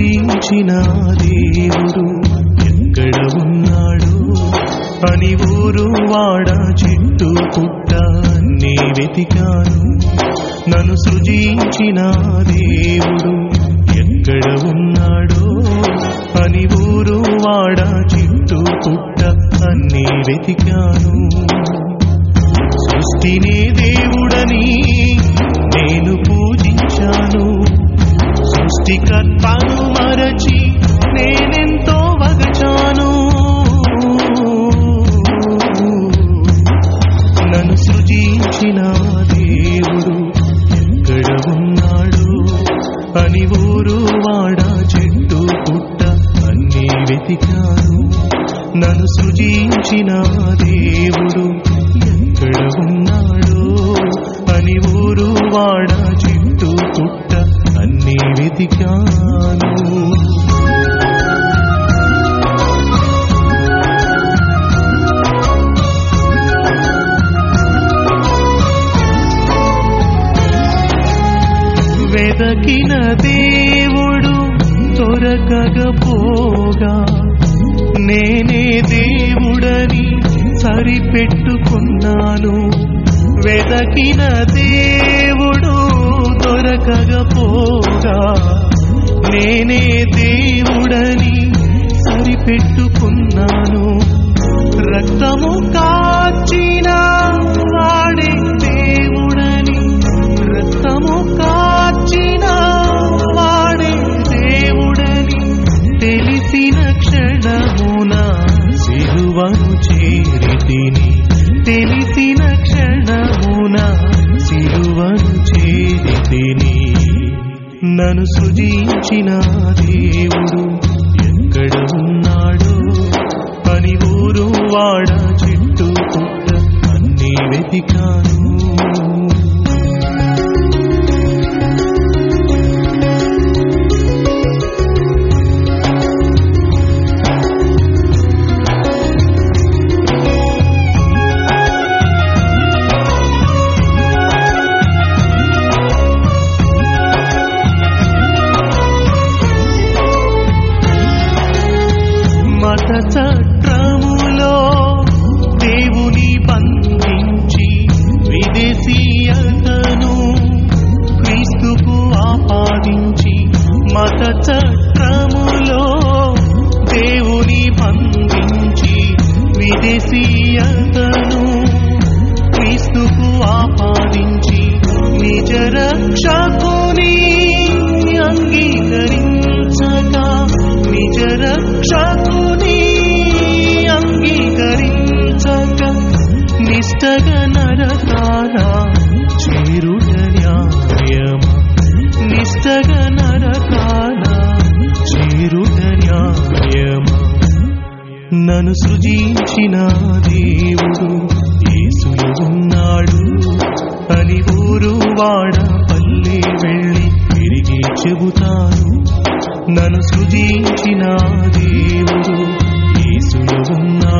సృజించిన దేవుడు ఎక్కడ ఉన్నాడు అని ఊరు వాడ చెట్టు పుట్ట నీ వెతికాను నన్ను సృజించిన దేవుడు ఎక్కడ ఉన్నాడో అని ఊరు వాడ చెట్టు పుట్ట అన్ని వెతికాను సృష్టినే దేవుడని నేను పూజించాను సృష్టికర్తను మరచి నేనెంతో వగచాను నన్ను సృజించిన దేవుడు ఎక్కడ ఉన్నాడు అని ఊరు వాడ చెట్టు పుట్ట అన్ని వెతికాను నన్ను సృజించిన దేవుడు ఎక్కడ ఉన్నాడో అని ఊరు వాడ చెట్టు పుట్ట అన్ని వెతికాను వెదకిన దేవుడు దొరకకపోగా నేనే దేవుడని సరిపెట్టుకున్నాను వెదకిన దేవుడు దొరకకపోగా నేనే దేవుడని సరిపెట్టుకున్నాను రక్తము కాచిన వాడే దేవుడని రక్తము కాచిన వాడే దేవుడని తెలిసిన క్షణమున సిలువను చేరితిని తెలిసిన క్షణమున సిలువను చేరితిని నన్ను సృజించిన దేవుడు ఎక్కడ ఉన్నాడో పని ఊరు వాడ చెట్టు పుట్ట అన్ని వెతికాను మత చట్రములో దేవుని బంధించి విదేశీయతను క్రీస్తుకు ఆపాదించి మత చట్రములో దేవుని బంధించి విదేశీయతను క్రీస్తుకు ఆపాదించి నిజ రక్షకుని అంగీకరించగా నిజ రక్షకుని అంగీకరించగా నిష్టగ నరకారా చేరుట న్యాయమా నిష్టగ నరకారా చేరుట న్యాయమా నన్ను సృజించిన దేవుడు యేసులో ఉన్నాడు అని ఊరు వాడ పల్లె వెళ్ళి తిరిగి చెబుతాను నన్ను సృజించిన దేవుడు యేసులో ఉన్నాడు